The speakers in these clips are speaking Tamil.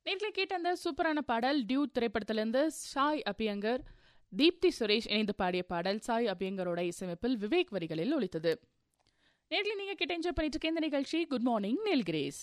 நேற்று கேட்ட அந்த சூப்பரான பாடல் டியூ திரைப்படத்திலிருந்து சாய் அபியங்கர் தீப்தி சுரேஷ் இணைந்து பாடிய பாடல் சாய் அபியங்கரோட இசையமைப்பில் விவேக் வரிகளில் ஒலித்தது நேரில் நீங்க கிட்ட என்ஜாய் பண்ணிட்டு இருக்க இந்த நிகழ்ச்சி குட் மார்னிங் நெல் கிரேஸ்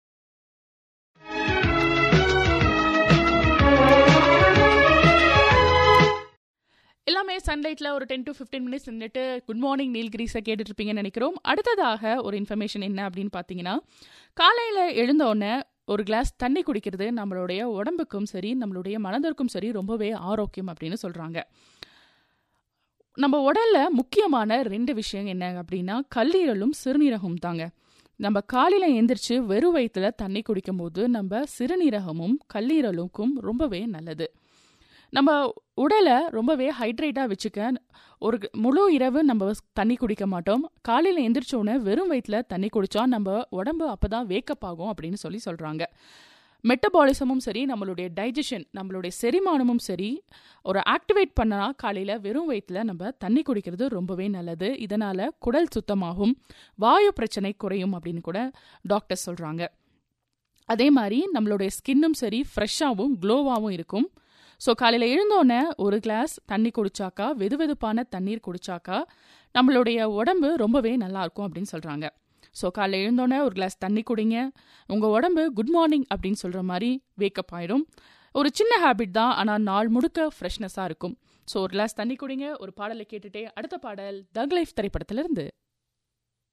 எல்லாமே சன்லைட்டில் ஒரு டென் டு ஃபிஃப்டீன் மினிட்ஸ் நின்றுட்டு குட் மார்னிங் நீல்கிரீஸை கேட்டுட்டு இருப்பீங்கன்னு நினைக்கிறோம் அடுத்ததாக ஒரு இன்ஃபர்மேஷன் என்ன அப்படின்னு பார்த்தீங்கன்னா காலையில் எழுந்த உடனே ஒரு கிளாஸ் தண்ணி குடிக்கிறது நம்மளுடைய உடம்புக்கும் சரி நம்மளுடைய மனதிற்கும் சரி ரொம்பவே ஆரோக்கியம் அப்படின்னு சொல்கிறாங்க நம்ம உடல்ல முக்கியமான ரெண்டு விஷயம் என்ன அப்படின்னா கல்லீரலும் சிறுநீரகம் தாங்க நம்ம காலையில் எந்திரிச்சு வெறும் வயிற்றுல தண்ணி குடிக்கும்போது நம்ம சிறுநீரகமும் கல்லீரலுக்கும் ரொம்பவே நல்லது நம்ம உடலை ரொம்பவே ஹைட்ரேட்டாக வச்சுக்க ஒரு முழு இரவு நம்ம தண்ணி குடிக்க மாட்டோம் காலையில் எந்திரிச்சோன்னே வெறும் வயிற்றில் தண்ணி குடித்தா நம்ம உடம்பு அப்போ தான் வேக்கப் ஆகும் அப்படின்னு சொல்லி சொல்கிறாங்க மெட்டபாலிசமும் சரி நம்மளுடைய டைஜஷன் நம்மளுடைய செரிமானமும் சரி ஒரு ஆக்டிவேட் பண்ணா காலையில் வெறும் வயிற்றில் நம்ம தண்ணி குடிக்கிறது ரொம்பவே நல்லது இதனால் குடல் சுத்தமாகும் வாயு பிரச்சனை குறையும் அப்படின்னு கூட டாக்டர் சொல்கிறாங்க அதே மாதிரி நம்மளுடைய ஸ்கின்னும் சரி ஃப்ரெஷ்ஷாகவும் க்ளோவாகவும் இருக்கும் ஸோ காலையில் எழுந்தோடனே ஒரு கிளாஸ் தண்ணி குடிச்சாக்கா வெது வெதுப்பான தண்ணீர் குடிச்சாக்கா நம்மளுடைய உடம்பு ரொம்பவே நல்லா இருக்கும் அப்படின்னு சொல்கிறாங்க ஸோ காலையில் எழுந்தோடனே ஒரு கிளாஸ் தண்ணி குடிங்க உங்கள் உடம்பு குட் மார்னிங் அப்படின்னு சொல்கிற மாதிரி வேக்கப் ஆயிடும் ஒரு சின்ன ஹேபிட் தான் ஆனால் நாள் முழுக்க ஃப்ரெஷ்னஸாக இருக்கும் ஸோ ஒரு கிளாஸ் தண்ணி குடிங்க ஒரு பாடலை கேட்டுட்டே அடுத்த பாடல் தக் லைஃப் திரைப்படத்திலிருந்து